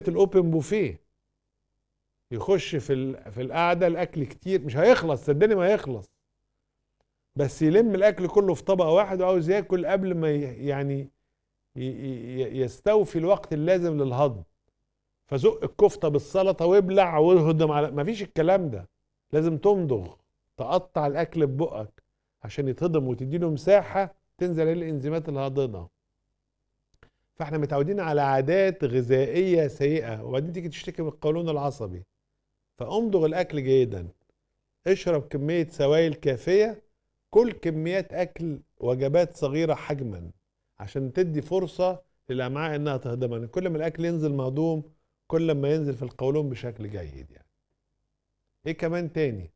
الاوبن بوفيه يخش في ال- في القعده الاكل كتير مش هيخلص صدقني ما هيخلص بس يلم الاكل كله في طبق واحد وعاوز ياكل قبل ما ي- يعني ي- ي- يستوفي الوقت اللازم للهضم فزق الكفته بالسلطه وابلع واهضم على مفيش الكلام ده لازم تمضغ تقطع الاكل ببقك عشان يتهضم وتديله مساحه تنزل عليه الانزيمات الهاضمه فاحنا متعودين على عادات غذائيه سيئه وبعدين تيجي تشتكي من القولون العصبي فامضغ الاكل جيدا اشرب كميه سوائل كافيه كل كميات اكل وجبات صغيره حجما عشان تدي فرصه للامعاء انها تهضمها يعني كل ما الاكل ينزل مهضوم كل ما ينزل في القولون بشكل جيد يعني ايه كمان تاني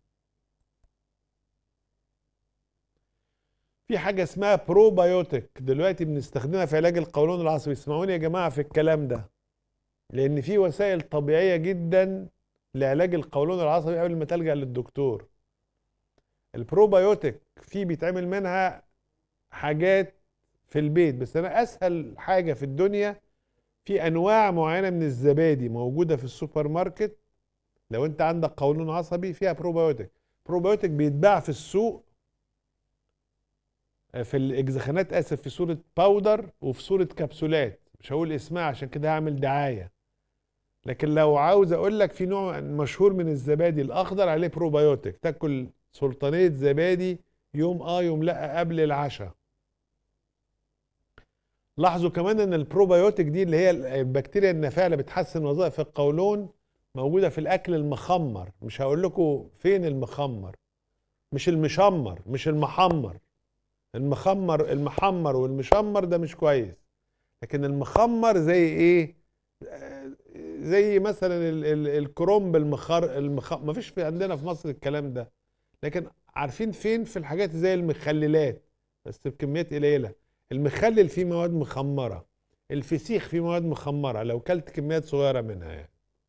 في حاجه اسمها بروبايوتيك دلوقتي بنستخدمها في علاج القولون العصبي اسمعوني يا جماعه في الكلام ده لان في وسائل طبيعيه جدا لعلاج القولون العصبي قبل ما تلجا للدكتور البروبايوتيك في بيتعمل منها حاجات في البيت بس انا اسهل حاجه في الدنيا في انواع معينه من الزبادي موجوده في السوبر ماركت لو انت عندك قولون عصبي فيها بروبايوتيك بروبايوتيك بيتباع في السوق في الاجزخانات اسف في صوره باودر وفي صوره كبسولات مش هقول اسمها عشان كده هعمل دعايه لكن لو عاوز اقول لك في نوع مشهور من الزبادي الاخضر عليه بروبايوتيك تاكل سلطانيه زبادي يوم اه يوم لا قبل العشاء لاحظوا كمان ان البروبايوتيك دي اللي هي البكتيريا النافعه اللي بتحسن وظائف القولون موجوده في الاكل المخمر مش هقول لكم فين المخمر مش المشمر مش المحمر المخمر المحمر والمشمر ده مش كويس لكن المخمر زي ايه آه، زي مثلا ال- ال- الكرنب المخر المخ... ما فيش في عندنا في مصر الكلام ده لكن عارفين فين في الحاجات زي المخللات بس بكميات قليله المخلل فيه مواد مخمره الفسيخ فيه مواد مخمره لو كلت كميات صغيره منها يعني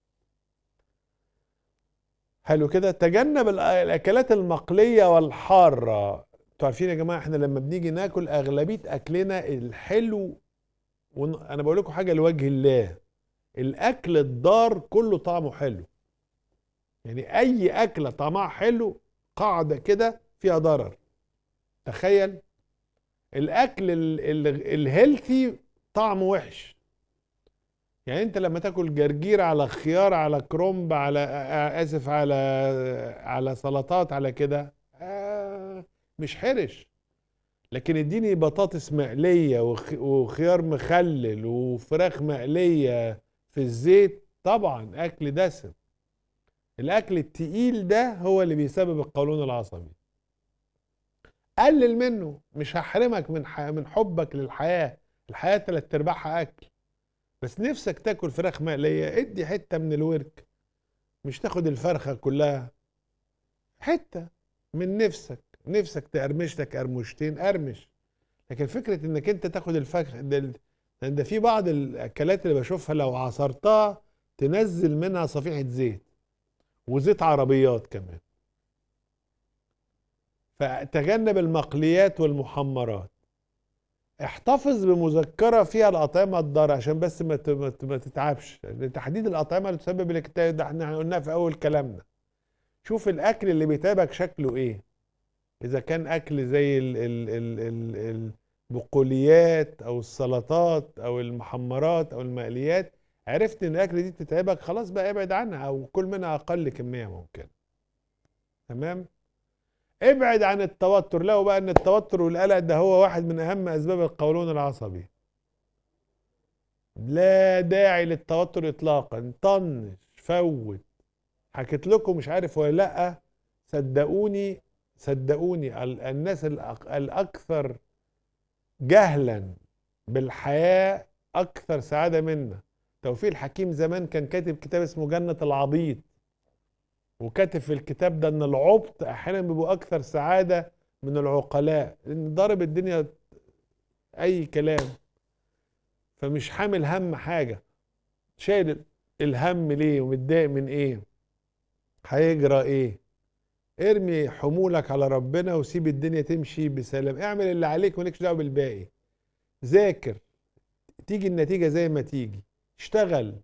حلو كده تجنب الأ- الاكلات المقليه والحاره انتوا عارفين يا جماعه احنا لما بنيجي ناكل اغلبيه اكلنا الحلو ون... انا بقول لكم حاجه لوجه الله الاكل الضار كله طعمه حلو يعني اي اكله طعمها حلو قاعده كده فيها ضرر تخيل الاكل ال- ال- الهيلثي طعمه وحش يعني انت لما تاكل جرجير على خيار على كرومب على آه، اسف على على سلطات على كده آه، مش حرش لكن اديني بطاطس مقليه وخ- وخيار مخلل وفراخ مقليه في الزيت طبعا اكل دسم الاكل التقيل ده هو اللي بيسبب القولون العصبي قلل منه مش هحرمك من ح... من حبك للحياه الحياه تلات ارباعها اكل بس نفسك تاكل فراخ مقليه ادي حته من الورك مش تاخد الفرخه كلها حته من نفسك نفسك تقرمش لك قرمشتين قرمش لكن فكره انك انت تاخد الفرخ ده لان ده في بعض الاكلات اللي بشوفها لو عصرتها تنزل منها صفيحه زيت وزيت عربيات كمان فتجنب المقليات والمحمرات احتفظ بمذكره فيها الاطعمه الضاره عشان بس ما ت- ما ت- ما تتعبش لأن تحديد الاطعمه اللي تسبب الاكتئاب ده احنا قلناه في اول كلامنا شوف الاكل اللي بيتعبك شكله ايه اذا كان اكل زي ال ال ال ال البقوليات او السلطات او المحمرات او المقليات عرفت ان الاكل دي تتعبك خلاص بقى ابعد عنها او كل منها اقل كميه ممكن تمام ابعد عن التوتر لو بقى ان التوتر والقلق ده هو واحد من اهم اسباب القولون العصبي لا داعي للتوتر اطلاقا طنش فوت حكيت لكم مش عارف ولا لا صدقوني صدقوني ال- الناس الأك- الاكثر جهلا بالحياه اكثر سعاده منا توفيق الحكيم زمان كان كاتب كتاب اسمه جنه العبيط وكاتب في الكتاب ده ان العبط احيانا بيبقوا اكثر سعاده من العقلاء لان ضارب الدنيا اي كلام فمش حامل هم حاجه شايل الهم ليه ومتضايق من ايه هيجرى ايه ارمي حمولك على ربنا وسيب الدنيا تمشي بسلام اعمل اللي عليك مالكش دعوه بالباقي ذاكر تيجي النتيجه زي ما تيجي اشتغل